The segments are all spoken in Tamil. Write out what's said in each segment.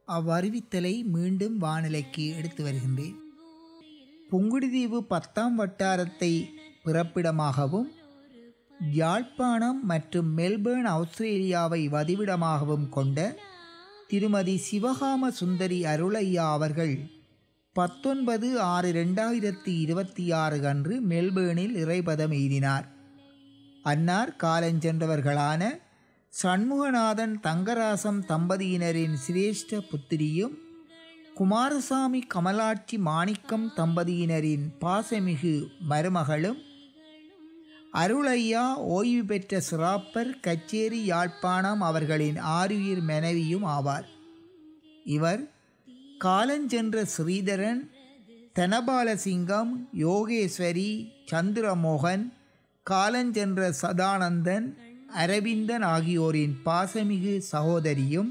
அவ்வறிவித்தலை மீண்டும் வானிலைக்கு எடுத்து வருகின்றேன் புங்குடுதீவு பத்தாம் வட்டாரத்தை பிறப்பிடமாகவும் யாழ்ப்பாணம் மற்றும் மெல்பேர்ன் ஆஸ்திரேலியாவை வதிவிடமாகவும் கொண்ட திருமதி சிவகாம சுந்தரி அருளையா அவர்கள் பத்தொன்பது ஆறு ரெண்டாயிரத்தி இருபத்தி ஆறு அன்று மெல்பேர்னில் இறைபதம் எய்தினார் அன்னார் காலஞ்சென்றவர்களான சண்முகநாதன் தங்கராசம் தம்பதியினரின் சிரேஷ்ட புத்திரியும் குமாரசாமி கமலாட்சி மாணிக்கம் தம்பதியினரின் பாசமிகு மருமகளும் அருளையா ஓய்வு பெற்ற சிராப்பர் கச்சேரி யாழ்ப்பாணம் அவர்களின் ஆருயிர் மனைவியும் ஆவார் இவர் காலஞ்சென்ற ஸ்ரீதரன் தனபாலசிங்கம் யோகேஸ்வரி சந்திரமோகன் காலஞ்சென்ற சதானந்தன் அரவிந்தன் ஆகியோரின் பாசமிகு சகோதரியும்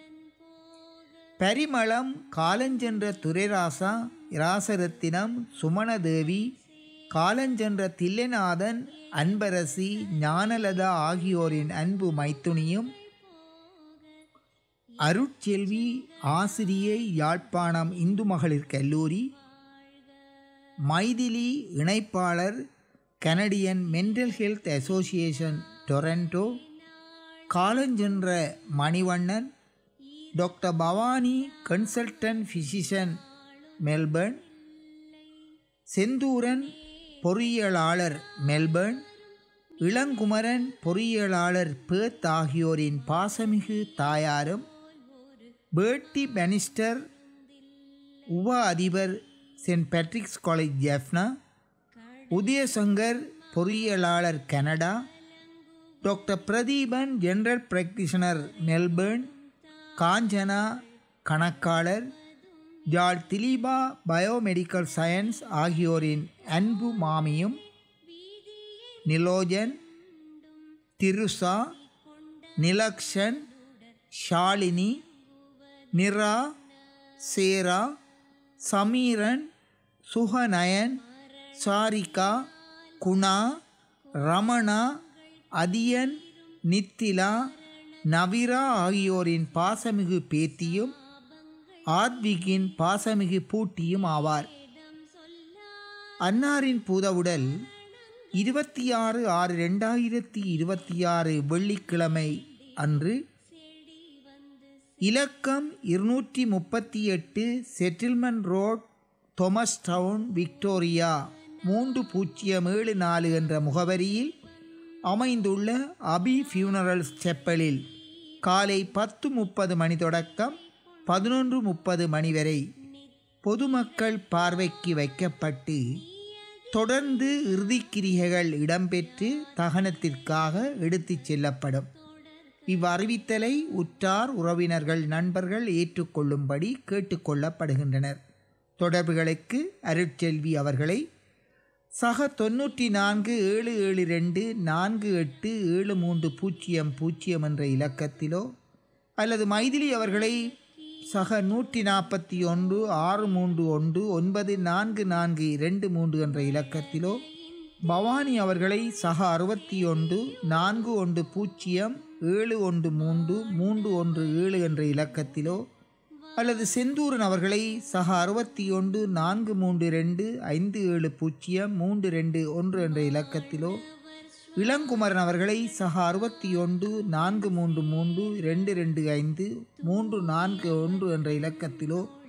பரிமளம் காலஞ்சென்ற துரைராசா இராசரத்தினம் சுமணதேவி காலஞ்சென்ற தில்லைநாதன் அன்பரசி ஞானலதா ஆகியோரின் அன்பு மைத்துணியும் அருட்செல்வி ஆசிரியை யாழ்ப்பாணம் இந்து மகளிர் கல்லூரி மைதிலி இணைப்பாளர் Canadian mental health association Toronto காலஞ்சென்ற Manivannan doctor Bhavani consultant physician Melbourne Senthooran பொறியியலாளர் மெல்பர்ன் இளங்குமரன் பொறியியலாளர் பேத் ஆகியோரின் பாசமிகு தாயாரும் பேர்ட்டி பெனிஸ்டர் உப அதிபர் saint Patrick's college Jaffna Udayasankar பொறியியலாளர் Canada doctor Pratheepan general practitioner Melbourne Kanchana கணக்காளர் ஜால் திலீபா பயோமெடிக்கல் சயின்ஸ் ஆகியோரின் அன்பு மாமியும் நிலோஜன் திருசா நிலக்ஷன் ஷாலினி நிரா சேரா சமீரன் சுகநயன் சாரிகா குணா ரமணா அதியன் நித்திலா நவிரா ஆகியோரின் பாசமிகு பேத்தியும் ஆத்விகின் பாசமிகு பூட்டியும் ஆவார் அன்னாரின் பூதவுடல் இருபத்தி ஆறு ஆறு ரெண்டாயிரத்தி இருபத்தி ஆறு வெள்ளிக்கிழமை அன்று இலக்கம் இருநூற்றி முப்பத்தி எட்டு settlement road Thomastown Victoria மூன்று பூஜ்ஜியம் ஏழு நாலு என்ற முகவரியில் அமைந்துள்ள அபி ஃபியூனரல்ஸ் செப்பலில் காலை பத்து முப்பது மணி தொடக்கம் பதினொன்று முப்பது மணி வரை பொதுமக்கள் பார்வைக்கு வைக்கப்பட்டு தொடர்ந்து இறுதிக்கிரிகைகள் இடம்பெற்று தகனத்திற்காக எடுத்துச் செல்லப்படும் இவ்வறிவித்தலை உற்றார் உறவினர்கள் நண்பர்கள் ஏற்றுக்கொள்ளும்படி கேட்டுக்கொள்ளப்படுகின்றனர் தொடர்புகளுக்கு அருட்செல்வி அவர்களை சக தொண்ணூற்றி நான்கு ஏழு ஏழு ரெண்டு நான்கு எட்டு ஏழு மூன்று பூஜ்ஜியம் பூஜ்ஜியம் என்ற இலக்கத்திலோ அல்லது மைதிலி அவர்களை சக நூற்றி நாற்பத்தி ஒன்று ஆறு மூன்று ஒன்று ஒன்பது நான்கு நான்கு இரண்டு மூன்று என்ற இலக்கத்திலோ பவானி அவர்களை சக அறுபத்தி ஒன்று நான்கு ஒன்று பூஜ்ஜியம் ஏழு ஒன்று மூன்று மூன்று ஒன்று ஏழு என்ற இலக்கத்திலோ அல்லது செந்தூரன் அவர்களை சக அறுபத்தி ஒன்று நான்கு மூன்று ரெண்டு ஐந்து ஏழு பூஜ்ஜியம் மூன்று ரெண்டு ஒன்று என்ற இலக்கத்திலோ இளங்குமரன் அவர்களை சக அறுபத்தி ஒன்று நான்கு மூன்று மூன்று ரெண்டு ரெண்டு ஐந்து மூன்று நான்கு ஒன்று என்ற இலக்கத்திலோ